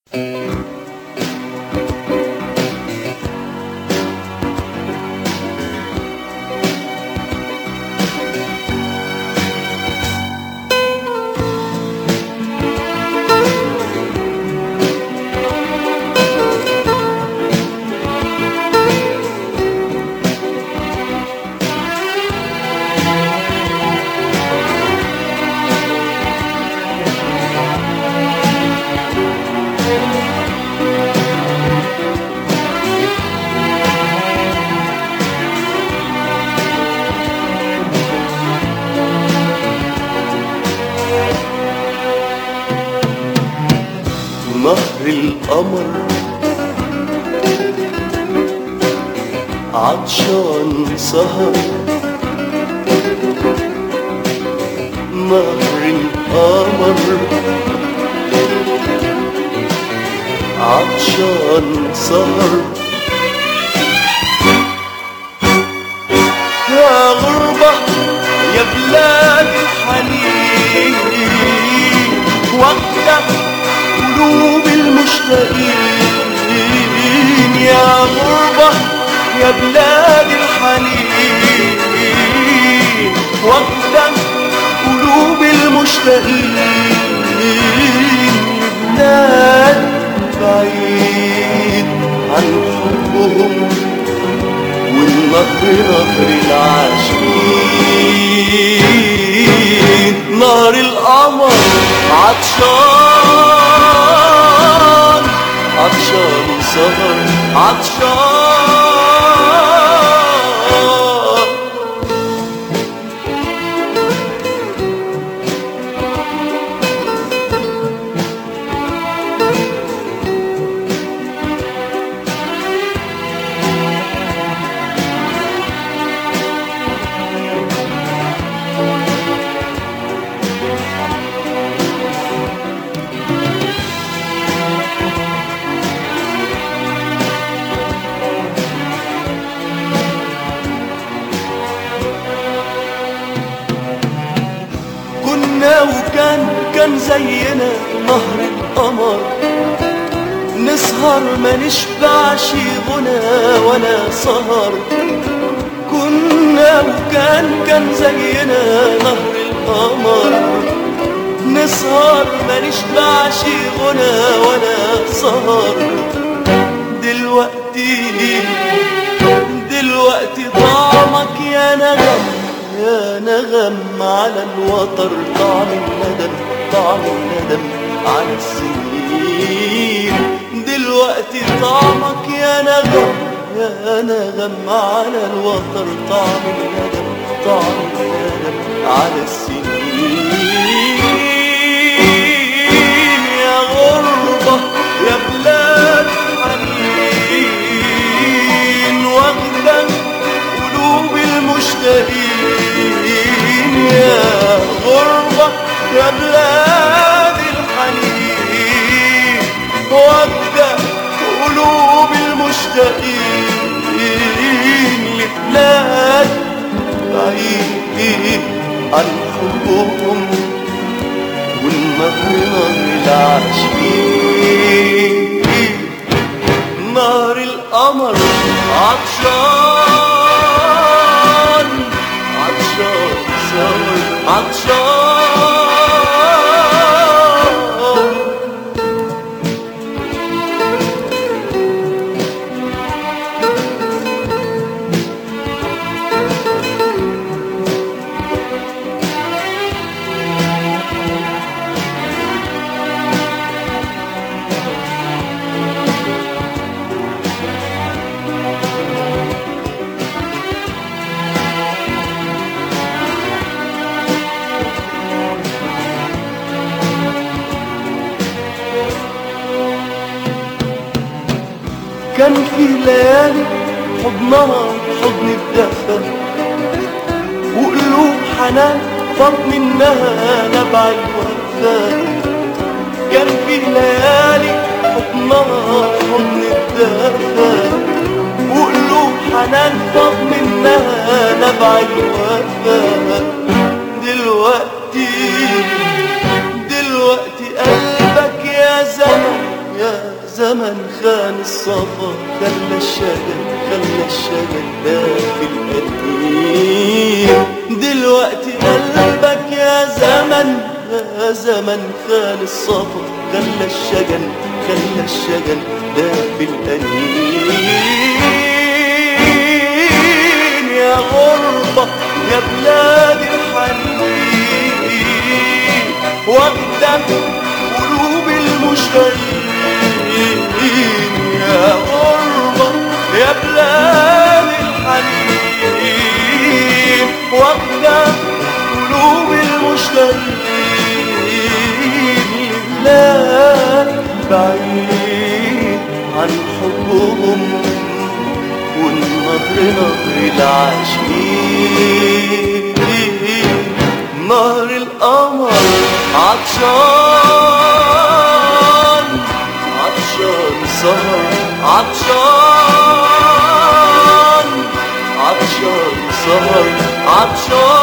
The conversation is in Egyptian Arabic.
نهر القمر عطشان سهر نهر القمر عطشان سهر يا غربة يا بلاد الحنين واخدة قلوب المشتاقين يا غربة يا بلاد الحنين واخدة قلوب المشتاقين بلاد بعيد عن حبهم والنهر نهر العاشقين نهر القمر عطشان عطشان سهر عطشان كنا وكان كان زينا نهر القمر نسهر ما نشبعش غنى ولا سهر كنا وكان كان زينا نهر القمر نسهر ما نشبعش غنى ولا سهر دلوقتي دلوقتي طعمك يا نغم يا نغم على الوتر طعم الندم طعم الندم على السنين دلوقتي طعمك يا نغم يا نغم على الوتر طعم الندم طعم الندم على السنين يا غربة يا بلاد حنين واخدة قلوب المشتاقين يا غربة يا بلاد الحنين واخدة قلوب المشتاقين لبلاد بعيد عن حبهم والنهر نهر العاشقين نهر القمر عطشان عطشان سهر عطشان كان في ليالي حضنها حضن الدفا وقلوب حنان فاض منها نبع الوفاء كان في ليالي حضنها حضن الدفا وقلوب حنان فاض منها نبع الوفاء دلوقتي دلوقتي قلبك يا زمن يا زمن خان الصفا خلى الشجن خلى الشجن ده في القديم دلوقتي قلبك يا زمن يا زمن خان الصفا خلى الشجن خلى الشجن ده في القديم يا غربة يا بلاد الحنين واخدك قلوب المشتاقين يا غربة يا بلاد الحنين واخدك قلوب المشتاقين لا بعيد عن حبهم والنهر نهر العاشقين نهر القمر عطشان عطشان سهر عطشان عطشان سهر عطشان